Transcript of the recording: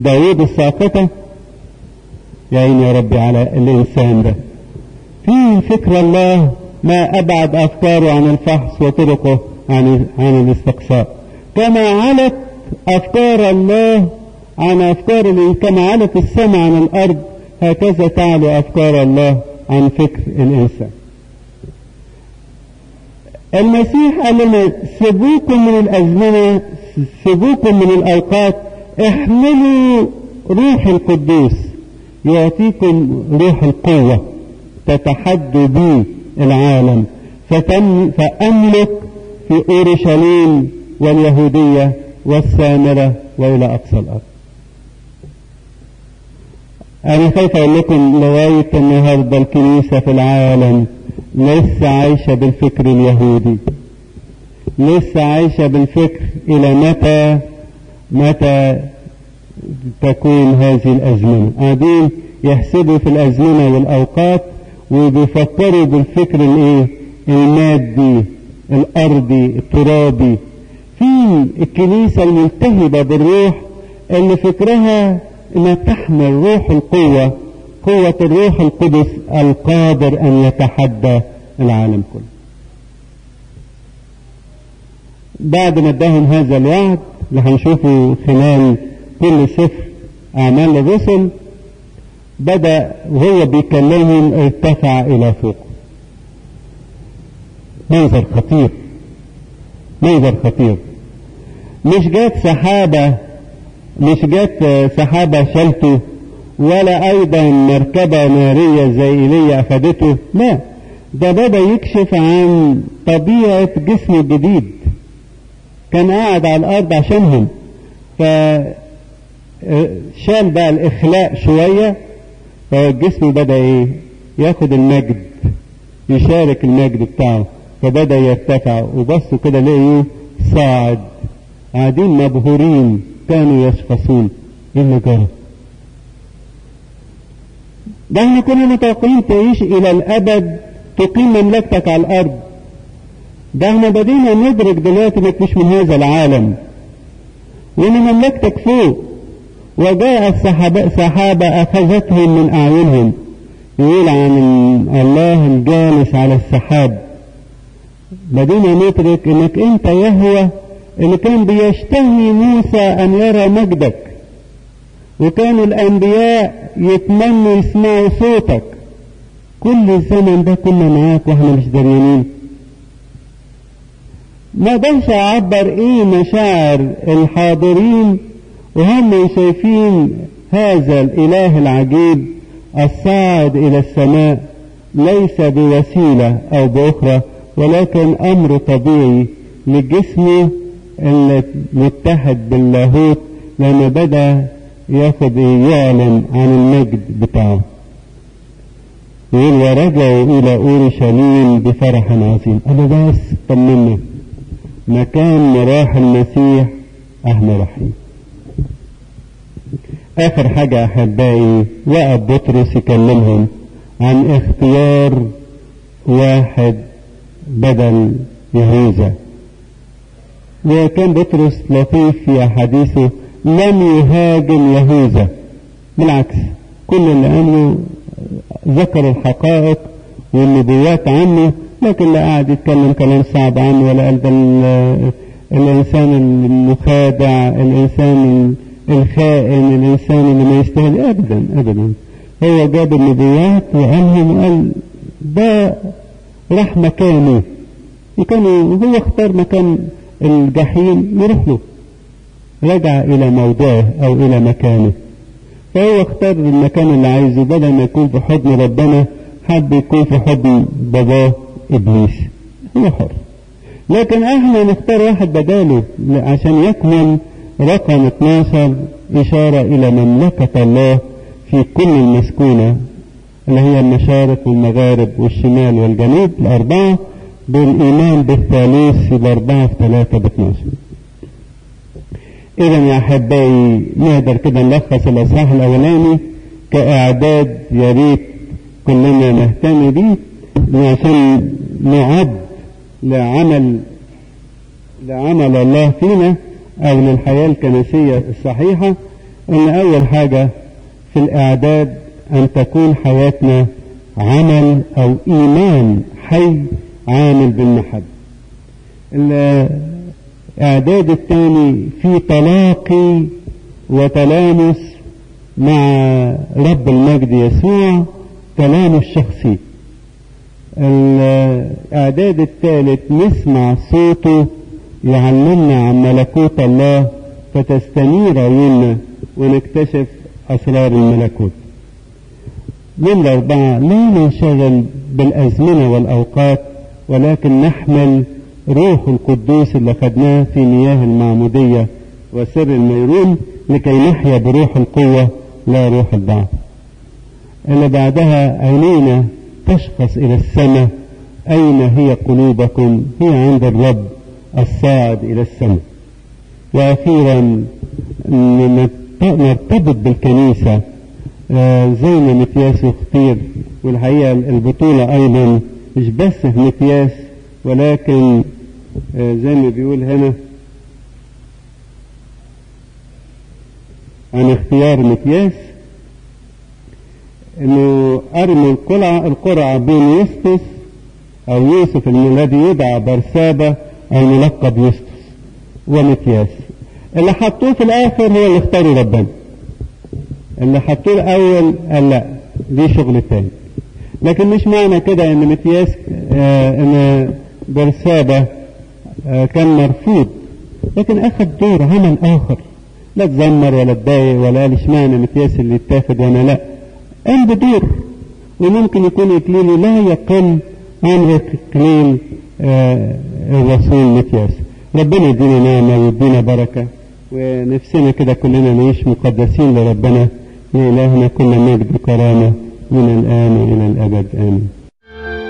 داود الساقطة يا عيني يا ربي على الإنسان ده في فكر الله ما أبعد أفكاره عن الفحص وطرقه عن عن الاستقصاء كما علت أفكار الله عن أفكار كما علت السماء عن الأرض هكذا تعلو أفكار الله عن فكر الإنسان المسيح قال لنا سيبوكم من الأزمنة سيبوكم من الأوقات احملوا روح القدوس يعطيكم روح القوة تتحدوا به العالم فتم فأملك في أورشليم واليهودية والسامرة وإلى أقصى الأرض أنا خايف أقول لكم لغاية النهاردة الكنيسة في العالم لسه عايشة بالفكر اليهودي لسه عايشة بالفكر إلى متى متى تكون هذه الأزمنة قاعدين يحسبوا في الأزمنة والأوقات وبيفكروا بالفكر الإيه المادي الأرضي الترابي في الكنيسة الملتهبة بالروح اللي فكرها انها تحمل روح القوة قوة الروح القدس القادر ان يتحدى العالم كله بعد ما اداهم هذا الوعد اللي هنشوفه خلال كل سفر اعمال الرسل بدأ وهو بيكلمهم ارتفع الى فوق منظر خطير منظر خطير مش جات سحابة مش جات سحابة شلته ولا أيضا مركبة نارية زي إيليا أخدته لا ده بدأ يكشف عن طبيعة جسم جديد كان قاعد على الأرض عشانهم فشال بقى الإخلاء شوية فالجسم بدأ إيه ياخد المجد يشارك المجد بتاعه فبدأ يرتفع وبصوا كده لقيوا صاعد قاعدين مبهورين كانوا يشخصون ايه اللي جرى ده احنا كنا متوقعين تعيش الى الابد تقيم مملكتك على الارض ده احنا بدينا ندرك دلوقتي انك مش من هذا العالم وان مملكتك فوق وجاءت سحابة, سحابة اخذتهم من اعينهم يقول عن الله الجالس على السحاب بدينا ندرك انك انت يهوى اللي كان بيشتهي موسى ان يرى مجدك وكان الانبياء يتمنوا يسمعوا صوتك كل الزمن ده كنا معاك واحنا مش دريانين ما اقدرش اعبر ايه مشاعر الحاضرين وهم شايفين هذا الاله العجيب الصاعد الى السماء ليس بوسيله او باخرى ولكن امر طبيعي لجسمه المتحد باللاهوت لما بدا ياخد يعلن عن المجد بتاعه يقول ورجعوا الى اورشليم بفرح عظيم انا بس طمنا مكان مراح المسيح احنا رايحين اخر حاجة احبائي وقف بطرس يكلمهم عن اختيار واحد بدل يهوذا وكان بطرس لطيف في أحاديثه لم يهاجم يهوذا بالعكس كل اللي عمله ذكر الحقائق والنبوات عنه لكن لا قاعد يتكلم كلام صعب عنه ولا قال ده الإنسان المخادع الإنسان الخائن الإنسان اللي ما يستاهل أبدا أبدا هو جاب النبوات وقالهم وقال ده راح مكانه كانوا هو اختار مكان الجحيم يروح له رجع إلى موضعه أو إلى مكانه فهو اختار المكان اللي عايزه بدل ما يكون في حضن ربنا حب يكون في حضن باباه إبليس هو حر لكن احنا نختار واحد بداله عشان يكمل رقم 12 إشارة إلى مملكة الله في كل المسكونة اللي هي المشارق والمغارب والشمال والجنوب الأربعة بالإيمان بالثالوث الأربعة في ثلاثة ب 12 إذا يا أحبائي نقدر كده نلخص الإصحاح الأولاني كإعداد يا ريت كلنا نهتم بيه عشان نعد لعمل لعمل الله فينا أو للحياة الكنسية الصحيحة ان اول حاجة في الاعداد ان تكون حياتنا عمل او ايمان حي عامل بالمحبة الاعداد الثاني في تلاقي وتلامس مع رب المجد يسوع كلامه الشخصي الاعداد الثالث نسمع صوته يعلمنا عن ملكوت الله فتستنير عيوننا ونكتشف اسرار الملكوت نمرة أربعة لا ننشغل بالأزمنة والأوقات ولكن نحمل روح القدوس اللي خدناه في مياه المعمودية وسر الميرون لكي نحيا بروح القوة لا روح الضعف اللي بعدها عينينا تشخص إلى السماء أين هي قلوبكم هي عند الرب الصاعد إلى السماء وأخيرا نرتبط بالكنيسة زي ما متياس اختير والحقيقة البطولة أيضا مش بس في متياس ولكن زي ما بيقول هنا عن اختيار متياس انه ارمي القرعة القرعة بين يوسطس او يوسف الذي يدعى برسابة الملقب يوسطس ومتياس اللي حطوه في الاخر هو اللي اختاروا ربنا اللي حطوه الاول قال لا دي شغل تاني لكن مش معنى كده ان متياس آه ان برسابة آه كان مرفوض لكن اخذ دور عمل اخر لا تزمر ولا تضايق ولا قال اشمعنى متياس اللي اتاخد وانا لا قام بدور وممكن يكون اكليله لا يقل عن اكليل آه الرسول متياس ربنا يدينا نعمة ويدينا بركة ونفسنا كده كلنا نعيش مقدسين لربنا لإلهنا كل مجد وكرامة من الآن إلى الأبد آمين